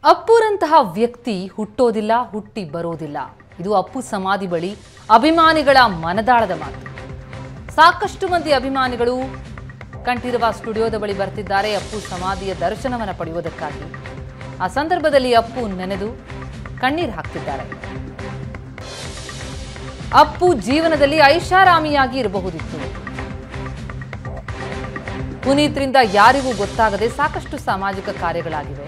ಅಪ್ಪುರಂತಹ ವ್ಯಕ್ತಿ ಹುಟ್ಟೋದಿಲ್ಲ ಹುಟ್ಟಿ ಬರೋದಿಲ್ಲ ಇದು ಅಪ್ಪು ಸಮಾಧಿ ಬಳಿ ಅಭಿಮಾನಿಗಳ ಮನದಾಳದ ಮಾತು ಸಾಕಷ್ಟು ಮಂದಿ ಅಭಿಮಾನಿಗಳು ಕಂಠೀರವ ಸ್ಟುಡಿಯೋದ ಬಳಿ ಬರ್ತಿದ್ದಾರೆ ಅಪ್ಪು ಸಮಾಧಿಯ ದರ್ಶನವನ್ನು ಪಡೆಯುವುದಕ್ಕಾಗಿ ಆ ಸಂದರ್ಭದಲ್ಲಿ ಅಪ್ಪು ನೆನೆದು ಕಣ್ಣೀರು ಹಾಕ್ತಿದ್ದಾರೆ ಅಪ್ಪು ಜೀವನದಲ್ಲಿ ಐಷಾರಾಮಿಯಾಗಿ ಇರಬಹುದಿತ್ತು ಪುನೀತ್ರಿಂದ ಯಾರಿಗೂ ಗೊತ್ತಾಗದೆ ಸಾಕಷ್ಟು ಸಾಮಾಜಿಕ ಕಾರ್ಯಗಳಾಗಿವೆ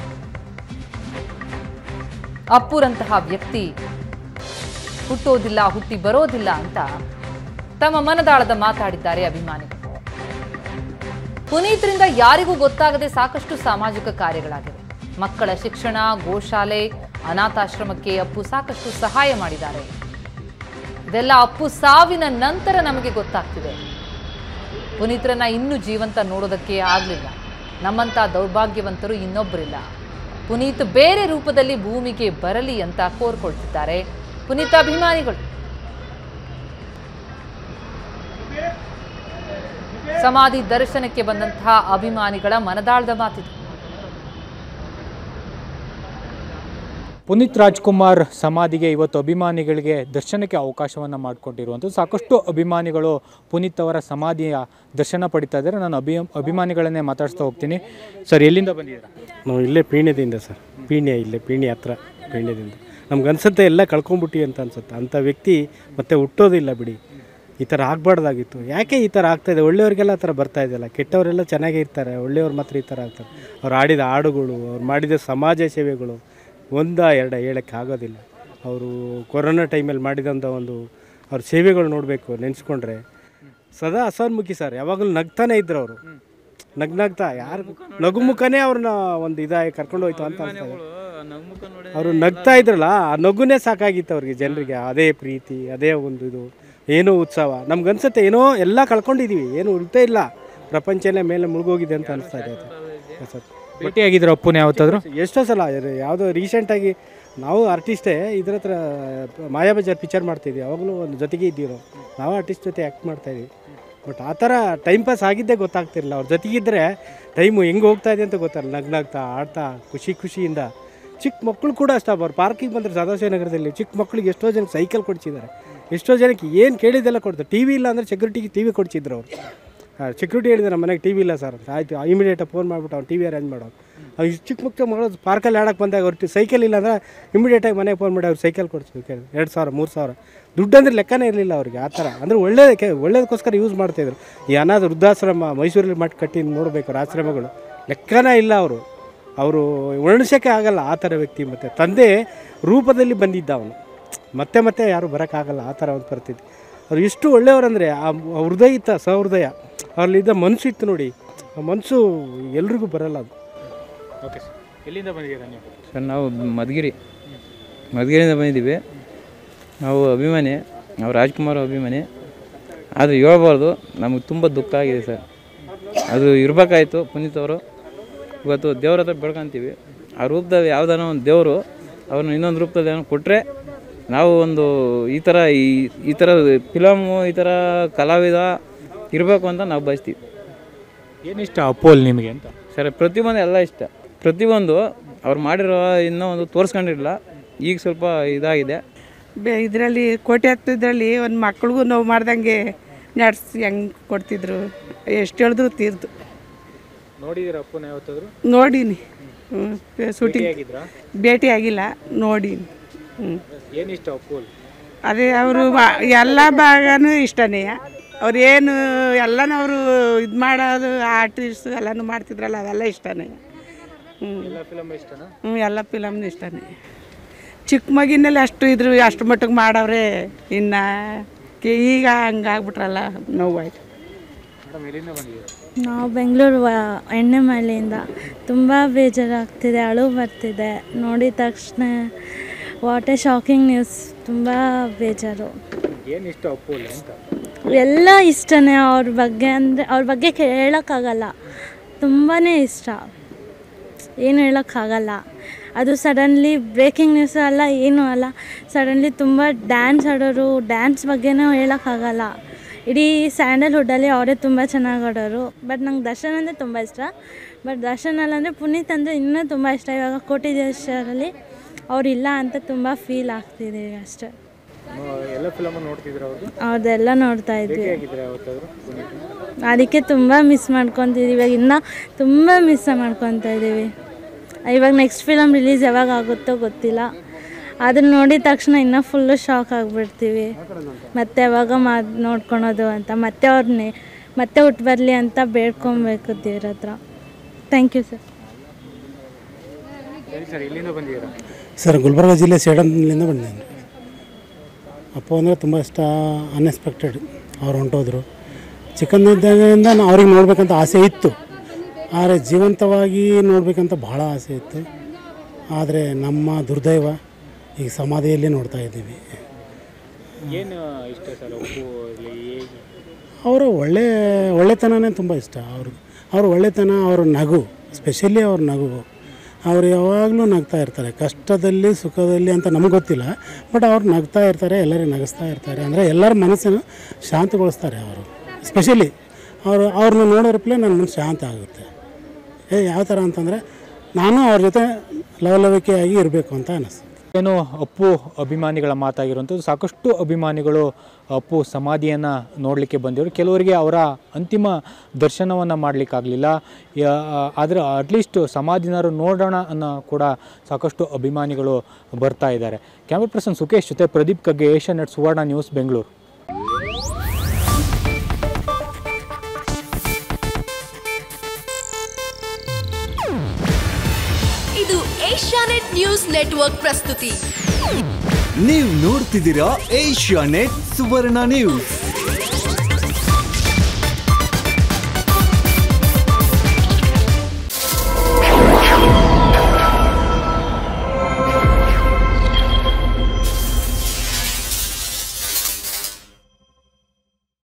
ಅಪ್ಪುರಂತಹ ವ್ಯಕ್ತಿ ಹುಟ್ಟೋದಿಲ್ಲ ಹುಟ್ಟಿ ಬರೋದಿಲ್ಲ ಅಂತ ತಮ್ಮ ಮನದಾಳದ ಮಾತಾಡಿದ್ದಾರೆ ಅಭಿಮಾನಿಗಳು ಪುನೀತ್ರಿಂದ ಯಾರಿಗೂ ಗೊತ್ತಾಗದೆ ಸಾಕಷ್ಟು ಸಾಮಾಜಿಕ ಕಾರ್ಯಗಳಾಗಿವೆ ಮಕ್ಕಳ ಶಿಕ್ಷಣ ಗೋಶಾಲೆ ಅನಾಥಾಶ್ರಮಕ್ಕೆ ಅಪ್ಪು ಸಾಕಷ್ಟು ಸಹಾಯ ಮಾಡಿದ್ದಾರೆ ಇದೆಲ್ಲ ಅಪ್ಪು ಸಾವಿನ ನಂತರ ನಮಗೆ ಗೊತ್ತಾಗ್ತಿದೆ ಪುನೀತ್ರನ್ನ ಇನ್ನೂ ಜೀವಂತ ನೋಡೋದಕ್ಕೆ ಆಗಲಿಲ್ಲ ನಮ್ಮಂಥ ದೌರ್ಭಾಗ್ಯವಂತರು ಇನ್ನೊಬ್ಬರಿಲ್ಲ ಪುನೀತ್ ಬೇರೆ ರೂಪದಲ್ಲಿ ಭೂಮಿಗೆ ಬರಲಿ ಅಂತ ಕೋರ್ಕೊಳ್ತಿದ್ದಾರೆ ಪುನೀತ್ ಅಭಿಮಾನಿಗಳು ಸಮಾಧಿ ದರ್ಶನಕ್ಕೆ ಬಂದಂತಹ ಅಭಿಮಾನಿಗಳ ಮನದಾಳದ ಮಾತಿದು ಪುನೀತ್ ರಾಜ್ಕುಮಾರ್ ಸಮಾಧಿಗೆ ಇವತ್ತು ಅಭಿಮಾನಿಗಳಿಗೆ ದರ್ಶನಕ್ಕೆ ಅವಕಾಶವನ್ನು ಮಾಡಿಕೊಟ್ಟಿರುವಂಥದ್ದು ಸಾಕಷ್ಟು ಅಭಿಮಾನಿಗಳು ಪುನೀತ್ ಅವರ ಸಮಾಧಿಯ ದರ್ಶನ ಪಡಿತಾ ಇದ್ದಾರೆ ನಾನು ಅಭಿ ಅಭಿಮಾನಿಗಳನ್ನೇ ಮಾತಾಡ್ಸ್ತಾ ಹೋಗ್ತೀನಿ ಸರ್ ಎಲ್ಲಿಂದ ಬಂದಿದ್ದೀರಾ ನಾವು ಇಲ್ಲೇ ಪೀಣ್ಯದಿಂದ ಸರ್ ಪೀಣ್ಯ ಇಲ್ಲೇ ಪೀಣ್ಯ ಹತ್ರ ಪೀಣ್ಯದಿಂದ ನಮ್ಗೆ ಅನ್ಸುತ್ತೆ ಎಲ್ಲ ಕಳ್ಕೊಂಬಿಟ್ಟಿ ಅಂತ ಅನ್ಸುತ್ತೆ ಅಂಥ ವ್ಯಕ್ತಿ ಮತ್ತೆ ಹುಟ್ಟೋದಿಲ್ಲ ಬಿಡಿ ಈ ಥರ ಆಗಬಾರ್ದಾಗಿತ್ತು ಯಾಕೆ ಈ ಥರ ಆಗ್ತಾಯಿದೆ ಒಳ್ಳೆಯವ್ರಿಗೆಲ್ಲ ಆ ಥರ ಬರ್ತಾ ಇದೆಯಲ್ಲ ಕೆಟ್ಟವರೆಲ್ಲ ಚೆನ್ನಾಗೇ ಇರ್ತಾರೆ ಒಳ್ಳೆಯವ್ರು ಮಾತ್ರ ಈ ಥರ ಆಗ್ತಾರೆ ಅವ್ರು ಆಡಿದ ಹಾಡುಗಳು ಅವ್ರು ಮಾಡಿದ ಸಮಾಜ ಸೇವೆಗಳು ಒಂದ ಎರಡ ಹೇಳೋಕ್ಕೆ ಆಗೋದಿಲ್ಲ ಅವರು ಕೊರೋನಾ ಟೈಮಲ್ಲಿ ಮಾಡಿದಂಥ ಒಂದು ಅವ್ರ ಸೇವೆಗಳು ನೋಡಬೇಕು ನೆನೆಸ್ಕೊಂಡ್ರೆ ಸದಾ ಹಸನ್ಮುಖಿ ಸರ್ ಯಾವಾಗಲೂ ನಗ್ತಾನೆ ಇದ್ರು ಅವರು ನಗ್ ನಗ್ತಾ ಯಾರು ನಗು ಮುಖನೇ ಅವ್ರನ್ನ ಒಂದು ಇದಾಗಿ ಕರ್ಕೊಂಡು ಹೋಯ್ತು ಅಂತ ಅನ್ಸ್ತಾ ಇದೆ ಅವರು ನಗ್ತಾ ಇದ್ರಲ್ಲ ಆ ನಗುನೇ ಸಾಕಾಗಿತ್ತು ಅವ್ರಿಗೆ ಜನರಿಗೆ ಅದೇ ಪ್ರೀತಿ ಅದೇ ಒಂದು ಇದು ಏನೋ ಉತ್ಸವ ನಮ್ಗನ್ಸುತ್ತೆ ಏನೋ ಎಲ್ಲ ಕಳ್ಕೊಂಡಿದೀವಿ ಏನು ಉಳಿತೇ ಇಲ್ಲ ಪ್ರಪಂಚನೇ ಮೇಲೆ ಮುಳುಗೋಗಿದೆ ಅಂತ ಅನಿಸ್ತಾ ಇದೆ ಅದು. ಸರ್ ಭೇಟಿಯಾಗಿದ್ರು ಅಪ್ಪುನ ಯಾವತ್ತಾದ್ರು ಎಷ್ಟೋ ಸಲ ಇದು ಯಾವುದೋ ರೀಸೆಂಟಾಗಿ ನಾವು ಆರ್ಟಿಸ್ಟೇ ಇದ್ರ ಹತ್ರ ಮಾಯಾಬಜಾರ್ ಪಿಕ್ಚರ್ ಮಾಡ್ತಿದ್ವಿ ಅವಾಗಲೂ ಒಂದು ಜೊತೆಗೆ ಇದ್ದೀವಿ ನಾವು ನಾವು ಆರ್ಟಿಸ್ಟ್ ಜೊತೆ ಆ್ಯಕ್ಟ್ ಮಾಡ್ತಾಯಿದ್ವಿ ಬಟ್ ಆ ಥರ ಟೈಮ್ ಪಾಸ್ ಆಗಿದ್ದೇ ಗೊತ್ತಾಗ್ತಿರಲಿಲ್ಲ ಅವ್ರ ಜೊತೆಗಿದ್ದರೆ ಟೈಮು ಹೆಂಗೆ ಹೋಗ್ತಾ ಇದೆ ಅಂತ ಗೊತ್ತಾಗಲ್ಲ ನಗ್ನಾಗ್ತಾ ಆಡ್ತಾ ಖುಷಿ ಖುಷಿಯಿಂದ ಚಿಕ್ಕ ಮಕ್ಕಳು ಕೂಡ ಅಷ್ಟೇ ಅವ್ರು ಪಾರ್ಕಿಗೆ ಬಂದರೆ ಸದಾಶಿವನಗರದಲ್ಲಿ ಚಿಕ್ಕ ಮಕ್ಕಳಿಗೆ ಎಷ್ಟೋ ಜನಕ್ಕೆ ಸೈಕಲ್ ಕೊಡ್ಸಿದ್ದಾರೆ ಎಷ್ಟೋ ಜನಕ್ಕೆ ಏನು ಕೇಳಿದ್ದೆಲ್ಲ ಕೊಡ್ತಾರೆ ಟಿ ವಿ ಇಲ್ಲ ಅಂದರೆ ಸೆಕ್ಯೂರಿಟಿಗೆ ಟಿ ವಿ ಕೊಡ್ಸಿದ್ರು ಅವರು ಸೆಕ್ಯೂರಿಟಿ ಹೇಳಿದ್ರೆ ನಮ್ಮ ಮನೆಗೆ ಟಿ ವಿ ಇಲ್ಲ ಸರ್ ಅಂತ ಆಯಿತು ಇಮಿಡಿಯೇಟಾಗಿ ಫೋನ್ ಮಾಡಿಬಿಟ್ಟು ಅವ್ನು ಟಿ ವಿ ಅರೇಂಜ್ ಮಾಡೋದು ಅವ್ರು ಇಷ್ಟು ಚಿಕ್ಕ ಮಕ್ಕಳು ಮಗಳು ಪಾರ್ಕಲ್ಲಿ ಆಡೋಕ್ಕೆ ಬಂದಾಗ ಅವ್ರು ಸೈಕಲ್ ಇಲ್ಲ ಅಂದರೆ ಇಮಿಡಿಯೇಟಾಗಿ ಮನೆಗೆ ಫೋನ್ ಮಾಡಿ ಅವ್ರು ಸೈಕಲ್ ಕೊಡ್ಸ್ಬೇಕು ಎರಡು ಸಾವಿರ ಮೂರು ಸಾವಿರ ದುಡ್ಡು ಅಂದರೆ ಲೆಕ್ಕನೇ ಇರಲಿಲ್ಲ ಅವ್ರಿಗೆ ಆ ಥರ ಅಂದರೆ ಒಳ್ಳೇದಕ್ಕೆ ಒಳ್ಳೇದಕ್ಕೋಸ್ಕರ ಯೂಸ್ ಮಾಡ್ತಾಯಿದ್ರು ಈ ಅನಾಥ ವೃದ್ಧಾಶ್ರಮ ಮೈಸೂರಲ್ಲಿ ಮಾಡಿ ಕಟ್ಟಿ ನೋಡಬೇಕು ಅವ್ರ ಆಶ್ರಮಗಳು ಲೆಕ್ಕನೇ ಇಲ್ಲ ಅವರು ಅವರು ವರ್ಣಿಸೋಕ್ಕೆ ಆಗಲ್ಲ ಆ ಥರ ವ್ಯಕ್ತಿ ಮತ್ತು ತಂದೆ ರೂಪದಲ್ಲಿ ಬಂದಿದ್ದ ಅವನು ಮತ್ತೆ ಮತ್ತೆ ಯಾರು ಬರೋಕ್ಕಾಗಲ್ಲ ಆ ಥರ ಒಂದು ಪರಿಸ್ಥಿತಿ ಅವ್ರು ಎಷ್ಟು ಒಳ್ಳೆಯವರಂದರೆ ಆ ಆ ಹೃದಯ ಇತ್ತ ಸಹೃದಯ ಅವ್ರಲ್ಲಿದ್ದ ಮನಸ್ಸು ಇತ್ತು ನೋಡಿ ಆ ಮನಸ್ಸು ಎಲ್ರಿಗೂ ಬರಲ್ಲ ಅದು ಓಕೆ ಸರ್ ಎಲ್ಲಿಂದ ಬಂದಿದ್ದೀರಾ ನೀವು ಸರ್ ನಾವು ಮಧುಗಿರಿ ಮಧುಗಿರಿಯಿಂದ ಬಂದಿದ್ದೀವಿ ನಾವು ಅಭಿಮಾನಿ ನಾವು ರಾಜ್ಕುಮಾರ್ ಅಭಿಮಾನಿ ಆದರೆ ಹೇಳ್ಬಾರ್ದು ನಮಗೆ ತುಂಬ ದುಃಖ ಆಗಿದೆ ಸರ್ ಅದು ಇರಬೇಕಾಯ್ತು ಪುನೀತ್ ಅವರು ಇವತ್ತು ದೇವ್ರ ಹತ್ರ ಬೆಳ್ಕೊಂತೀವಿ ಆ ರೂಪದಲ್ಲಿ ಯಾವ್ದಾನ ಒಂದು ದೇವರು ಅವ್ರನ್ನ ಇನ್ನೊಂದು ರೂಪದಲ್ಲಿ ಏನೋ ಕೊಟ್ಟರೆ ನಾವು ಒಂದು ಈ ಥರ ಈ ಈ ಥರ ಫಿಲಮು ಈ ಥರ ಕಲಾವಿದ ಇರಬೇಕು ಅಂತ ನಾವು ಬಯಸ್ತೀವಿ ಏನಿಷ್ಟ ಅಪ್ಪೋಲ್ ನಿಮಗೆ ಅಂತ ಸರ್ ಪ್ರತಿಯೊಂದು ಎಲ್ಲ ಇಷ್ಟ ಪ್ರತಿಯೊಂದು ಅವ್ರು ಮಾಡಿರೋ ಇನ್ನೂ ಒಂದು ತೋರಿಸ್ಕೊಂಡಿರಲಿಲ್ಲ ಈಗ ಸ್ವಲ್ಪ ಇದಾಗಿದೆ ಬೆ ಇದರಲ್ಲಿ ಕೋಟೆ ಹತ್ತದ್ರಲ್ಲಿ ಒಂದು ಮಕ್ಳಿಗೂ ನೋವು ಮಾಡ್ದಂಗೆ ನಡ್ಸಿ ಹೆಂಗೆ ಕೊಡ್ತಿದ್ರು ಎಷ್ಟು ಹೇಳಿದ್ರು ತೀರ್ದು ನೋಡಿದ್ದೀರಾ ಅಪ್ಪನ ಯಾವತ್ತಾದ್ರು ನೋಡೀನಿ ಶೂಟಿಂಗ್ ಆಗಿದ್ರಾ ಭೇಟಿ ಆಗಿಲ್ಲ ನೋಡೀನಿ ಹ್ಞೂ ಏನಿಷ್ಟ ಅಪ್ಪೋಲ್ ಅದೇ ಅವರು ಎಲ್ಲ ಭಾಗನೂ ಇಷ್ಟನೇ ಅವ್ರು ಏನು ಎಲ್ಲನೂ ಅವರು ಇದು ಮಾಡೋದು ಆರ್ಟಿಸ್ಟ್ ಎಲ್ಲನೂ ಮಾಡ್ತಿದ್ರಲ್ಲ ಅವೆಲ್ಲ ಇಷ್ಟನೇ ಹ್ಞೂ ಫಿಲಮ್ ಇಷ್ಟನಾ ಹ್ಞೂ ಎಲ್ಲ ಫಿಲಮ್ನು ಇಷ್ಟನೇ ಚಿಕ್ಕ ಮಗಿನಲ್ಲಿ ಅಷ್ಟು ಇದ್ರು ಅಷ್ಟು ಮಟ್ಟಿಗೆ ಮಾಡವ್ರೆ ಇನ್ನು ಕೆ- ಈಗ ಹಂಗಾಗ್ಬಿಟ್ರಲ್ಲ ನೋವಾಯ್ತು ಮೇಡಮ್ ಎಲ್ಲಿಂದ ಬಂದಿದ್ದೀರಾ ನಾವು ಬೆಂಗಳೂರು ಎಣ್ಣೆ ಮಲೆಯಿಂದ ತುಂಬ ಬೇಜಾರಾಗ್ತಿದೆ ಅಳು ಬರ್ತಿದೆ ನೋಡಿದ ತಕ್ಷಣ ವಾಟ್ ಎ ಶಾಕಿಂಗ್ ನ್ಯೂಸ್ ತುಂಬ ಬೇಜಾರು ಏನಿಷ್ಟ ಅಪ್ಪೋಲ್ ಅಂತ ಎಲ್ಲ ಇಷ್ಟನೇ ಅವ್ರ ಬಗ್ಗೆ ಅಂದರೆ ಅವ್ರ ಬಗ್ಗೆ ಹೇಳೋಕ್ಕಾಗಲ್ಲ ತುಂಬಾ ಇಷ್ಟ ಏನು ಹೇಳೋಕ್ಕಾಗಲ್ಲ ಅದು ಸಡನ್ಲಿ ಬ್ರೇಕಿಂಗ್ ನ್ಯೂಸ್ ಅಲ್ಲ ಏನೂ ಅಲ್ಲ ಸಡನ್ಲಿ ತುಂಬ ಡ್ಯಾನ್ಸ್ ಆಡೋರು ಡ್ಯಾನ್ಸ್ ಬಗ್ಗೆನೂ ಹೇಳೋಕ್ಕಾಗಲ್ಲ ಇಡೀ ಸ್ಯಾಂಡಲ್ವುಡ್ಡಲ್ಲಿ ಅವರೇ ತುಂಬ ಚೆನ್ನಾಗಿ ಆಡೋರು ಬಟ್ ನಂಗೆ ದರ್ಶನ್ ಅಂದರೆ ತುಂಬ ಇಷ್ಟ ಬಟ್ ದರ್ಶನಲ್ಲಿ ಅಂದರೆ ಪುನೀತ್ ಅಂದರೆ ಇನ್ನೂ ತುಂಬ ಇಷ್ಟ ಇವಾಗ ಕೋಟಿ ದೇಶರಲ್ಲಿ ಅವರಿಲ್ಲ ಅಂತ ತುಂಬ ಫೀಲ್ ಆಗ್ತಿದೆ ಈಗ ಅಷ್ಟೇ ಎಲ್ಲ ಫಿಲಮ್ ನೋಡ್ತಿದ್ರು ಅವ್ರದ್ದು ಅವ್ರದ್ದೆಲ್ಲ ನೋಡ್ತಾ ಇದ್ವಿ ಹೇಗಿದ್ರೆ ಅವತ್ತಾದ್ರು ಪುನೀತ್ ಅದಕ್ಕೆ ತುಂಬ ಮಿಸ್ ಮಾಡ್ಕೊತಿದ್ದೀವಿ ಇವಾಗ ಇನ್ನೂ ತುಂಬ ಮಿಸ್ ಮಾಡ್ಕೊತಾ ಇದ್ದೀವಿ ಇವಾಗ ನೆಕ್ಸ್ಟ್ ಫಿಲಮ್ ರಿಲೀಸ್ ಯಾವಾಗ ಆಗುತ್ತೋ ಗೊತ್ತಿಲ್ಲ ಅದನ್ನ ನೋಡಿದ ತಕ್ಷಣ ಇನ್ನೂ ಫುಲ್ಲು ಶಾಕ್ ಆಗಿಬಿಡ್ತೀವಿ ಮತ್ತೆ ಯಾವಾಗ ಮಾ ನೋಡ್ಕೊಳೋದು ಅಂತ ಮತ್ತೆ ಅವ್ರನ್ನೇ ಮತ್ತೆ ಹುಟ್ಟು ಬರಲಿ ಅಂತ ಬೇಡ್ಕೊಬೇಕು ದೇವ್ರ ಹತ್ರ ಥ್ಯಾಂಕ್ ಯು ಸರ್ ಸರಿ ಸರ್ ಇಲ್ಲಿಂದ ಬಂದಿದ್ದೀರಾ ಸರ್ ಗುಲ್ಬರ್ಗ ಜಿಲ್ಲೆ ಸೇಡಂನಿಂದ ಬಂದಿದ್ದೀನಿ ಅಪ್ಪ ಅಂದರೆ ತುಂಬ ಇಷ್ಟ ಅನ್ಎಕ್ಸ್ಪೆಕ್ಟೆಡ್ ಅವ್ರು ಹೊಂಟೋದ್ರು ಚಿಕ್ಕಂದಿದ್ದಾಗಿಂದ ನಾ ಅವ್ರಿಗೆ ನೋಡ್ಬೇಕಂತ ಆಸೆ ಇತ್ತು ಆದರೆ ಜೀವಂತವಾಗಿ ನೋಡಬೇಕಂತ ಭಾಳ ಆಸೆ ಇತ್ತು ಆದರೆ ನಮ್ಮ ದುರ್ದೈವ ಈಗ ಸಮಾಧಿಯಲ್ಲಿ ನೋಡ್ತಾ ಇದ್ದೀವಿ ಏನು ಇಷ್ಟ ಸರ್ ಒಪ್ಪು ಇಲ್ಲಿ ಹೇಗೆ ಅವರ ಒಳ್ಳೆ ಒಳ್ಳೆತನನೇ ತುಂಬ ಇಷ್ಟ ಅವ್ರಿಗೆ ಅವ್ರ ಒಳ್ಳೆತನ ಅವ್ರ ನಗು ಸ್ಪೆಷಲಿ ಅವ್ರ ನಗು ಅವ್ರು ಯಾವಾಗಲೂ ನಗ್ತಾ ಇರ್ತಾರೆ ಕಷ್ಟದಲ್ಲಿ ಸುಖದಲ್ಲಿ ಅಂತ ನಮಗೆ ಗೊತ್ತಿಲ್ಲ ಬಟ್ ಅವ್ರು ನಗ್ತಾ ಇರ್ತಾರೆ ಎಲ್ಲರಿಗೂ ನಗಿಸ್ತಾ ಇರ್ತಾರೆ ಅಂದರೆ ಎಲ್ಲರ ಮನಸ್ಸನ್ನು ಶಾಂತಗೊಳಿಸ್ತಾರೆ ಅವರು ಸ್ಪೆಷಲಿ ಅವರು ಅವ್ರನ್ನ ನೋಡೋರಪ್ಲೆ ನನ್ನ ಮನಸ್ಸು ಶಾಂತ ಆಗುತ್ತೆ ಏ ಯಾವ ಥರ ಅಂತಂದರೆ ನಾನು ಅವ್ರ ಜೊತೆ ಲವಲವಿಕೆಯಾಗಿ ಇರಬೇಕು ಅಂತ ಅನ್ನಿಸ್ತು ಏನು ಅಪ್ಪು ಅಭಿಮಾನಿಗಳ ಮಾತಾಗಿರುವಂಥದ್ದು ಸಾಕಷ್ಟು ಅಭಿಮಾನಿಗಳು ಅಪ್ಪು ಸಮಾಧಿಯನ್ನು ನೋಡಲಿಕ್ಕೆ ಬಂದಿವರು ಕೆಲವರಿಗೆ ಅವರ ಅಂತಿಮ ದರ್ಶನವನ್ನು ಮಾಡಲಿಕ್ಕಾಗಲಿಲ್ಲ ಆದರೆ ಅಟ್ಲೀಸ್ಟ್ ಸಮಾಧಿನಾರು ನೋಡೋಣ ಅನ್ನೋ ಕೂಡ ಸಾಕಷ್ಟು ಅಭಿಮಾನಿಗಳು ಬರ್ತಾ ಇದ್ದಾರೆ ಕ್ಯಾಮ್ರಾ ಪರ್ಸನ್ ಸುಖೇಶ್ ಜೊತೆ Pradeep Kagge Asianet Suvarna news Bengaluru ಇದು ಏಷ್ಯಾನೆಟ್ ನ್ಯೂಸ್ ನೆಟ್ವರ್ಕ್ ಪ್ರಸ್ತುತಿ ನೀವು ನೋಡ್ತಿದ್ದೀರಾ ಏಷ್ಯಾ ನೆಟ್ ಸುವರ್ಣ ನ್ಯೂಸ್